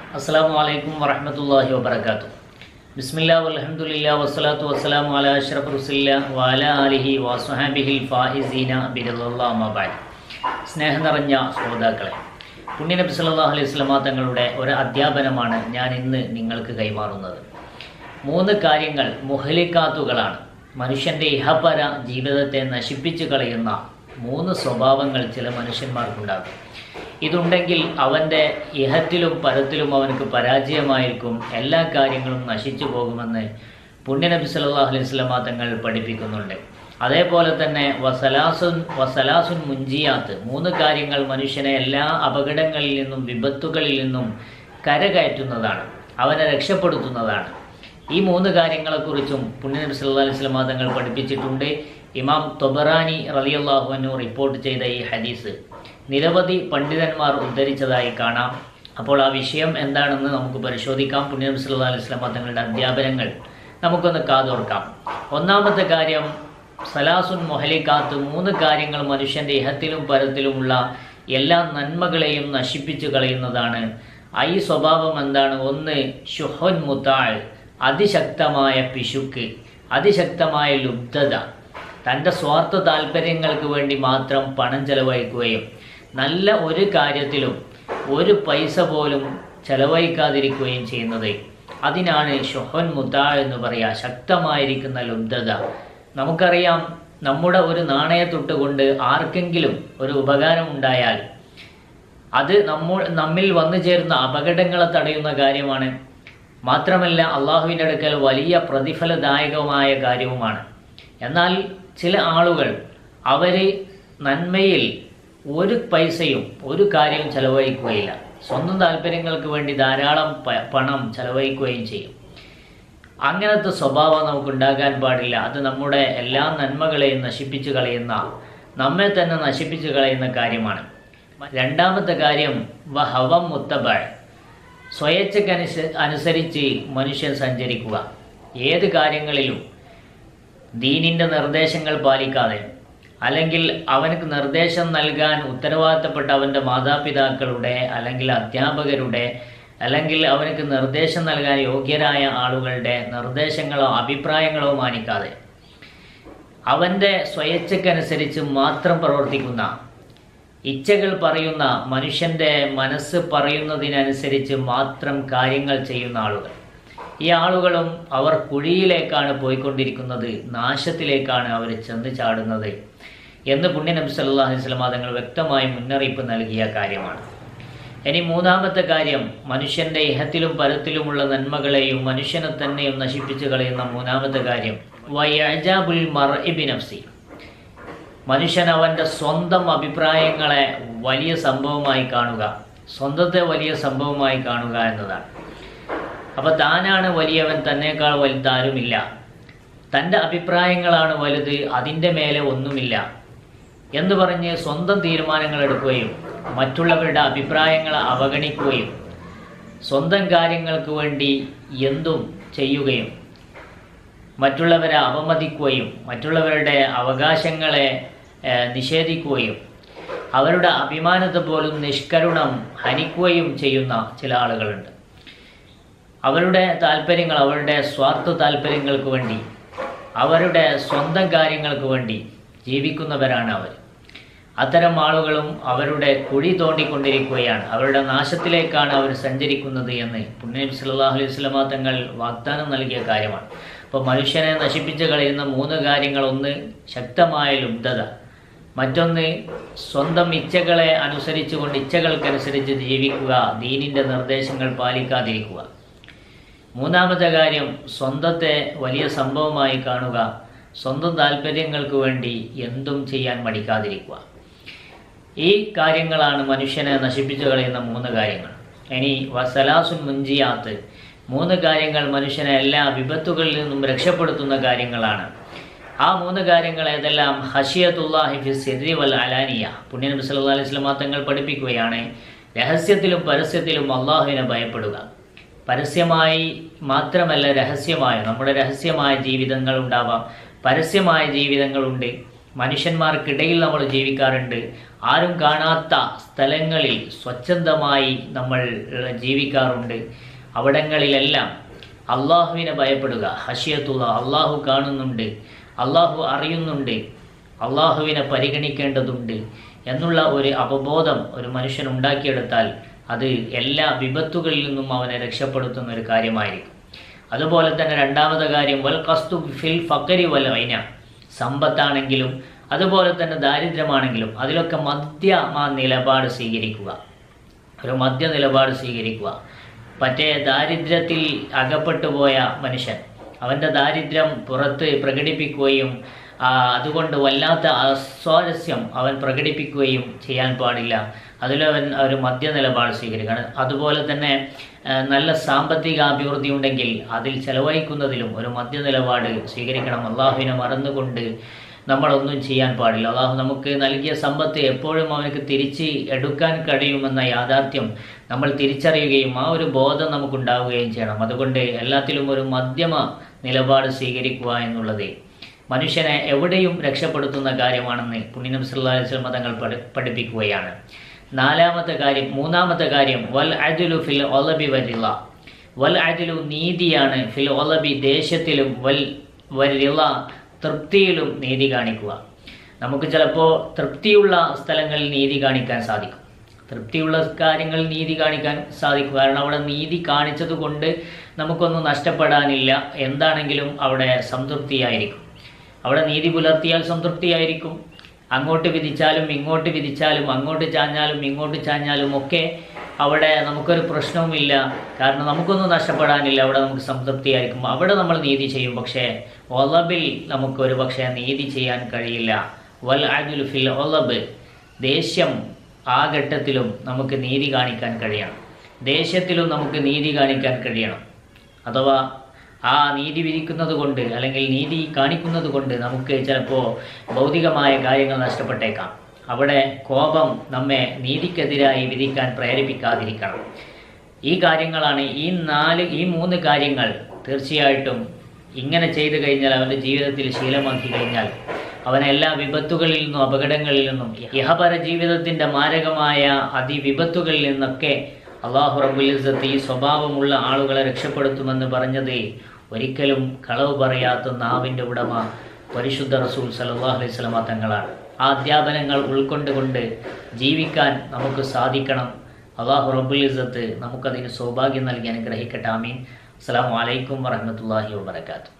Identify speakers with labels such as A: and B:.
A: അസ്സാം വലൈക്കും വറഹമത്തല്ലാഹി വബർക്കാത്തു ബിസ്മില്ലാ വൽഹംദുലില്ലാ വസ്സലാത്തു വസ്സലാമു അലാ അഷ്റഫ് റുസില്ല വാല ആലിഹി വസ്ഹാബിഹിൽ ഫാഹിസീന ബിരല്ലാ മബാദ് സ്നേഹം നിറഞ്ഞ ശ്രോതാക്കളെ പുണ്യനബി സല്ലല്ലാഹു അലൈഹി വസല്ലമ തങ്ങളുടെ ഒരു അധ്യാപനമാണ് ഞാൻ ഇന്ന് നിങ്ങൾക്ക് കൈമാറുന്നത് മൂന്ന് കാര്യങ്ങൾ മുഹലിക്കാത്തുകളാണ് മനുഷ്യൻ്റെ ഇഹപര ജീവിതത്തെ നശിപ്പിച്ചു കളയുന്ന മൂന്ന് സ്വഭാവങ്ങൾ ചില മനുഷ്യന്മാർക്കുണ്ടാകും ഇതുണ്ടെങ്കിൽ അവൻ്റെ ഇഹത്തിലും പരത്തിലും അവനക്ക് പരാജയമായിരിക്കും എല്ലാ കാര്യങ്ങളും നശിച്ചു പോകുമെന്ന് പുണ്യനബി സല്ലല്ലാഹു അലൈഹി വസല്ലമ തങ്ങൾ പഠിപ്പിക്കുന്നുണ്ട് അതേപോലെ തന്നെ വസലാസുൻ വസലാസുൻ മുഞ്ചിയാത്ത് മൂന്ന് കാര്യങ്ങൾ മനുഷ്യനെ എല്ലാ അപകടങ്ങളിൽ നിന്നും വിപത്തുകളിൽ നിന്നും കരകയറ്റുന്നതാണ് അവനെ രക്ഷപ്പെടുത്തുന്നതാണ് ഈ മൂന്ന് കാര്യങ്ങളെക്കുറിച്ചും പുണ്യനബി സല്ലല്ലാഹു അലൈഹി വസല്ലമ തങ്ങൾ പഠിപ്പിച്ചിട്ടുണ്ട് ഇമാം തൊബറാനി റളിയല്ലാഹു അൻഹു റിപ്പോർട്ട് ചെയ്ത ഈ ഹദീസ് നിരവധി പണ്ഡിതന്മാർ ഉദ്ധരിച്ചതായി കാണാം അപ്പോൾ ആ വിഷയം എന്താണെന്ന് നമുക്ക് പരിശോധിക്കാം പുണ്യനബി സല്ലല്ലാഹു അലൈഹി വസല്ലമ തങ്ങളുടെ അധ്യാപനങ്ങൾ നമുക്കൊന്ന് കാതോർക്കാം ഒന്നാമത്തെ കാര്യം സലാസുൻ മൊഹലിക്കാത്ത് മൂന്ന് കാര്യങ്ങൾ മനുഷ്യൻ്റെ ഇഹത്തിലും പരത്തിലുമുള്ള എല്ലാ നന്മകളെയും നശിപ്പിച്ചു കളയുന്നതാണ് ആ ഈ സ്വഭാവം എന്താണ് ഒന്ന് ഷുഹുൻ മുത്താൾ അതിശക്തമായ പിശുക്ക് അതിശക്തമായ ലുബ്ധത തൻ്റെ സ്വാർത്ഥ താല്പര്യങ്ങൾക്ക് വേണ്ടി മാത്രം പണം ചെലവഴിക്കുകയും നല്ല ഒരു കാര്യത്തിലും ഒരു പൈസ പോലും ചെലവഴിക്കാതിരിക്കുകയും ചെയ്യുന്നത് അതിനാണ് ഷൊഹൻ മുത്താ എന്ന് പറയുക ശക്തമായിരിക്കുന്ന ലുബ്ധത നമുക്കറിയാം നമ്മുടെ ഒരു നാണയത്തൊട്ട് കൊണ്ട് ആർക്കെങ്കിലും ഒരു ഉപകാരം ഉണ്ടായാൽ അത് നമ്മ നമ്മിൽ വന്നു ചേരുന്ന അപകടങ്ങളെ തടയുന്ന കാര്യമാണ് മാത്രമല്ല അള്ളാഹുവിൻ്റെ അടുക്കൽ വലിയ പ്രതിഫലദായകമായ കാര്യവുമാണ് എന്നാൽ ചില ആളുകൾ അവർ നന്മയിൽ ഒരു പൈസയും ഒരു കാര്യവും ചെലവഴിക്കുകയില്ല സ്വന്തം താല്പര്യങ്ങൾക്ക് വേണ്ടി ധാരാളം പ- പണം ചെലവഴിക്കുകയും ചെയ്യും അങ്ങനത്തെ സ്വഭാവം നമുക്ക് ഉണ്ടാകാൻ പാടില്ല അത് നമ്മുടെ എല്ലാ നന്മകളെയും നശിപ്പിച്ചു കളയുന്ന നമ്മെ തന്നെ നശിപ്പിച്ചു കളയുന്ന കാര്യമാണ് രണ്ടാമത്തെ കാര്യം വഹവം മുത്തബാൾ സ്വയച്ഛക്കനുസ അനുസരിച്ച് മനുഷ്യൻ സഞ്ചരിക്കുക ഏത് കാര്യങ്ങളിലും ദീനിൻ്റെ നിർദ്ദേശങ്ങൾ പാലിക്കാതെ അല്ലെങ്കിൽ അവനക്ക് നിർദ്ദേശം നൽകാൻ ഉത്തരവാദിത്തപ്പെട്ട അവൻ്റെ മാതാപിതാക്കളുടെ അല്ലെങ്കിൽ അധ്യാപകരുടെ അല്ലെങ്കിൽ അവനക്ക് നിർദ്ദേശം നൽകാൻ യോഗ്യരായ ആളുകളുടെ നിർദ്ദേശങ്ങളോ അഭിപ്രായങ്ങളോ മാനിക്കാതെ അവൻ്റെ സ്വയച്ഛക്കനുസരിച്ച് മാത്രം പ്രവർത്തിക്കുന്ന ഇച്ഛകൾ പറയുന്ന മനുഷ്യൻ്റെ മനസ്സ് പറയുന്നതിനനുസരിച്ച് മാത്രം കാര്യങ്ങൾ ചെയ്യുന്ന ആളുകൾ ഈ ആളുകളും അവർ കുഴിയിലേക്കാണ് പോയിക്കൊണ്ടിരിക്കുന്നത് നാശത്തിലേക്കാണ് അവർ ചെന്ന് ചാടുന്നത് എന്ന് പുണ്യ നബി സല്ലല്ലാഹു അലൈഹി വസല്ലം തങ്ങൾ വ്യക്തമായി മുന്നറിയിപ്പ് നൽകിയ കാര്യമാണ് ഇനി മൂന്നാമത്തെ കാര്യം മനുഷ്യൻ്റെ ഇഹത്തിലും പരത്തിലുമുള്ള നന്മകളെയും മനുഷ്യനെ തന്നെയും നശിപ്പിച്ചു കളയുന്ന മൂന്നാമത്തെ കാര്യം വയജാബുൽ മർഇബി നഫ്സി മനുഷ്യൻ അവൻ്റെ സ്വന്തം അഭിപ്രായങ്ങളെ വലിയ സംഭവമായി കാണുക സ്വന്തത്തെ വലിയ സംഭവമായി കാണുക എന്നതാണ് അപ്പോൾ താനാണ് വലിയവൻ തന്നേക്കാൾ വലുതാരുമില്ല തൻ്റെ അഭിപ്രായങ്ങളാണ് വലുത് അതിൻ്റെ മേലെ ഒന്നുമില്ല എന്ന് പറഞ്ഞ് സ്വന്തം തീരുമാനങ്ങൾ എടുക്കുകയും മറ്റുള്ളവരുടെ അഭിപ്രായങ്ങളെ അവഗണിക്കുകയും സ്വന്തം കാര്യങ്ങൾക്ക് വേണ്ടി എന്തും ചെയ്യുകയും മറ്റുള്ളവരെ അവമതിക്കുകയും മറ്റുള്ളവരുടെ അവകാശങ്ങളെ ഏഹ്, നിഷേധിക്കുകയും അവരുടെ അഭിമാനത്തെ പോലും നിഷ്കരുണം ഹനിക്കുകയും ചെയ്യുന്ന ചില ആളുകളുണ്ട് അവരുടെ താല്പര്യങ്ങൾ അവരുടെ സ്വാർത്ഥ താല്പര്യങ്ങൾക്ക് വേണ്ടി അവരുടെ സ്വന്തം കാര്യങ്ങൾക്ക് വേണ്ടി ജീവിക്കുന്നവരാണ് അവർ അത്തരം ആളുകളും അവരുടെ കുഴി തോണ്ടിക്കൊണ്ടിരിക്കുകയാണ് അവരുടെ നാശത്തിലേക്കാണ് അവർ സഞ്ചരിക്കുന്നത് എന്ന് പുണ്യം സല്ലല്ലാഹു അലൈഹി വസല്ലമ തങ്ങൾ വാഗ്ദാനം നൽകിയ കാര്യമാണ് അപ്പോൾ മനുഷ്യനെ നശിപ്പിച്ച് കളയുന്ന മൂന്ന് കാര്യങ്ങൾ ഒന്ന് ശക്തമായ ലുബ്ധത മറ്റൊന്ന് സ്വന്തം ഇച്ഛകളെ അനുസരിച്ചുകൊണ്ട് ഇച്ഛകൾക്കനുസരിച്ച് ജീവിക്കുക ദീനിൻ്റെ നിർദ്ദേശങ്ങൾ പാലിക്കാതിരിക്കുക മൂന്നാമത്തെ കാര്യം സ്വന്തത്തെ വലിയ സംഭവമായി കാണുക സ്വന്തം താല്പര്യങ്ങൾക്ക് വേണ്ടി എന്തും ചെയ്യാൻ മടിക്കാതിരിക്കുക ഈ കാര്യങ്ങളാണ് മനുഷ്യനെ നശിപ്പിച്ചു കളയുന്ന മൂന്ന് കാര്യങ്ങൾ ഇനി വസലാസുൻ മുഞ്ചിയാത്ത് മൂന്ന് കാര്യങ്ങൾ മനുഷ്യനെ എല്ലാ വിപത്തുകളിൽ നിന്നും രക്ഷപ്പെടുത്തുന്ന കാര്യങ്ങളാണ് ആ മൂന്ന് കാര്യങ്ങൾ ഏതെല്ലാം ഹഷിയത്തുല്ലാഹി ഫി സിരി വൽ അലാനിയ പുണ്യനബി സല്ലല്ലാഹു അലൈഹി വസല്ലം തങ്ങൾ പഠിപ്പിക്കുകയാണ് രഹസ്യത്തിലും പരസ്യത്തിലും അള്ളാഹുവിനെ ഭയപ്പെടുക പരസ്യമായി മാത്രമല്ല രഹസ്യമായ നമ്മുടെ രഹസ്യമായ ജീവിതങ്ങൾ ഉണ്ടാവാം പരസ്യമായ ജീവിതങ്ങളുണ്ട് മനുഷ്യന്മാർക്കിടയിൽ നമ്മൾ ജീവിക്കാറുണ്ട് ആരും കാണാത്ത സ്ഥലങ്ങളിൽ സ്വച്ഛന്തമായി നമ്മൾ ഏഹ്, ജീവിക്കാറുണ്ട് അവിടങ്ങളിലെല്ലാം അള്ളാഹുവിനെ ഭയപ്പെടുക ഹഷിയത്തുള്ള അള്ളാഹു കാണുന്നുണ്ട് അള്ളാഹു അറിയുന്നുണ്ട് അള്ളാഹുവിനെ പരിഗണിക്കേണ്ടതുണ്ട് എന്നുള്ള ഒരു അവബോധം ഒരു മനുഷ്യൻ ഉണ്ടാക്കിയെടുത്താൽ അത് എല്ലാ വിപത്തുകളിൽ നിന്നും അവനെ രക്ഷപ്പെടുത്തുന്ന ഒരു കാര്യമായിരിക്കും അതുപോലെ തന്നെ രണ്ടാമത്തെ കാര്യം വൽ കസ്തു ഫിൽ ഫക്കരി വൽ ഐന സമ്പത്താണെങ്കിലും അതുപോലെ തന്നെ ദാരിദ്ര്യമാണെങ്കിലും അതിലൊക്കെ മധ്യമ നിലപാട് സ്വീകരിക്കുക ഒരു മധ്യ നിലപാട് സ്വീകരിക്കുക മറ്റേ ദാരിദ്ര്യത്തിൽ അകപ്പെട്ടു പോയ മനുഷ്യൻ അവൻ്റെ ദാരിദ്ര്യം പുറത്ത് പ്രകടിപ്പിക്കുകയും ആ, അതുകൊണ്ട് വല്ലാത്ത അസ്വാരസ്യം അവൻ പ്രകടിപ്പിക്കുകയും ചെയ്യാൻ പാടില്ല അതിലവൻ ഒരു മധ്യ നിലപാട് സ്വീകരിക്കണം അതുപോലെ തന്നെ ആ, നല്ല സാമ്പത്തിക അഭിവൃദ്ധി ഉണ്ടെങ്കിൽ അതിൽ ചെലവഴിക്കുന്നതിലും ഒരു മധ്യ നിലപാട് സ്വീകരിക്കണം അള്ളാഹുവിനെ മറന്നുകൊണ്ട് നമ്മളൊന്നും ചെയ്യാൻ പാടില്ല അള്ളാഹു നമുക്ക് നൽകിയ സമ്പത്ത് എപ്പോഴും അവനക്ക് തിരിച്ച് എടുക്കാൻ കഴിയുമെന്ന യാഥാർത്ഥ്യം നമ്മൾ തിരിച്ചറിയുകയും ആ ഒരു ബോധം നമുക്കുണ്ടാവുകയും ചെയ്യണം അതുകൊണ്ട് എല്ലാത്തിലും ഒരു മധ്യമ നിലപാട് സ്വീകരിക്കുക എന്നുള്ളത് മനുഷ്യനെ എവിടെയും രക്ഷപ്പെടുത്തുന്ന കാര്യമാണെന്ന് പുണ്യനം സല്ലാസ്ലം മതങ്ങൾ പഠി പഠിപ്പിക്കുകയാണ് നാലാമത്തെ കാര്യം മൂന്നാമത്തെ കാര്യം വൽ അദുലു ഫിൽ ഒലബി വരില്ല വൽ അദുലു നീതിയാണ് ഫിൽ ഒലബി ദേശത്തിലും വൽ വരില്ല തൃപ്തിയിലും നീതി കാണിക്കുക നമുക്ക് ചിലപ്പോൾ തൃപ്തിയുള്ള സ്ഥലങ്ങളിൽ നീതി കാണിക്കാൻ സാധിക്കും തൃപ്തിയുള്ള കാര്യങ്ങളിൽ നീതി കാണിക്കാൻ സാധിക്കും കാരണം അവിടെ നീതി കാണിച്ചത് കൊണ്ട് നമുക്കൊന്നും നഷ്ടപ്പെടാനില്ല എന്താണെങ്കിലും അവിടെ സംതൃപ്തിയായിരിക്കും അവിടെ നീതി പുലർത്തിയാൽ സംതൃപ്തിയായിരിക്കും അങ്ങോട്ട് വിധിച്ചാലും ഇങ്ങോട്ട് വിധിച്ചാലും അങ്ങോട്ട് ചാഞ്ഞാലും ഇങ്ങോട്ട് ചാഞ്ഞാലും ഒക്കെ അവിടെ നമുക്കൊരു പ്രശ്നവുമില്ല കാരണം നമുക്കൊന്നും നഷ്ടപ്പെടാനില്ല അവിടെ നമുക്ക് സംതൃപ്തിയായിരിക്കും അവിടെ നമ്മൾ നീതി ചെയ്യും പക്ഷേ ഒലബിൽ നമുക്കൊരു പക്ഷേ നീതി ചെയ്യാൻ കഴിയില്ല വൽ അദുൽ ഫിൽ ഒലബ് ദേഷ്യം ആ ഘട്ടത്തിലും നമുക്ക് നീതി കാണിക്കാൻ കഴിയണം ദേഷ്യത്തിലും നമുക്ക് നീതി കാണിക്കാൻ കഴിയണം അഥവാ ആ നീതി വിധിക്കുന്നത് കൊണ്ട് അല്ലെങ്കിൽ നീതി കാണിക്കുന്നത് കൊണ്ട് നമുക്ക് ചിലപ്പോൾ ഭൗതികമായ കാര്യങ്ങൾ നഷ്ടപ്പെട്ടേക്കാം അവിടെ കോപം നമ്മെ നീതിക്കെതിരായി വിധിക്കാൻ പ്രേരിപ്പിക്കാതിരിക്കണം ഈ കാര്യങ്ങളാണ് ഈ നാല് ഈ മൂന്ന് കാര്യങ്ങൾ തീർച്ചയായിട്ടും ഇങ്ങനെ ചെയ്തു കഴിഞ്ഞാൽ അവൻ്റെ ജീവിതത്തിൽ ശീലമാക്കി കഴിഞ്ഞാൽ അവൻ എല്ലാ വിപത്തുകളിൽ നിന്നും അപകടങ്ങളിൽ നിന്നും ഇഹപര ജീവിതത്തിൻ്റെ മാരകമായ അതിവിപത്തുകളിൽ നിന്നൊക്കെ അള്ളാഹു റബുലിസത്ത് ഈ സ്വഭാവമുള്ള ആളുകളെ രക്ഷപ്പെടുത്തുമെന്ന് പറഞ്ഞത് ഒരിക്കലും കളവ് പറയാത്ത നാവിൻ്റെ ഉടമ പരിശുദ്ധ റസൂൽ സലാഹു അലൈഹി സ്വലമ തങ്ങളാണ് ആ അധ്യാപനങ്ങൾ ഉൾക്കൊണ്ടുകൊണ്ട് ജീവിക്കാൻ നമുക്ക് സാധിക്കണം അള്ളാഹു റബുലിസത്ത് നമുക്കതിന് സൗഭാഗ്യം നൽകി അനുഗ്രഹിക്കട്ടെ ആമീൻ അസ്സാം വലൈക്കും വറഹമത്തല്ലാഹി വാബർക്കാത്തു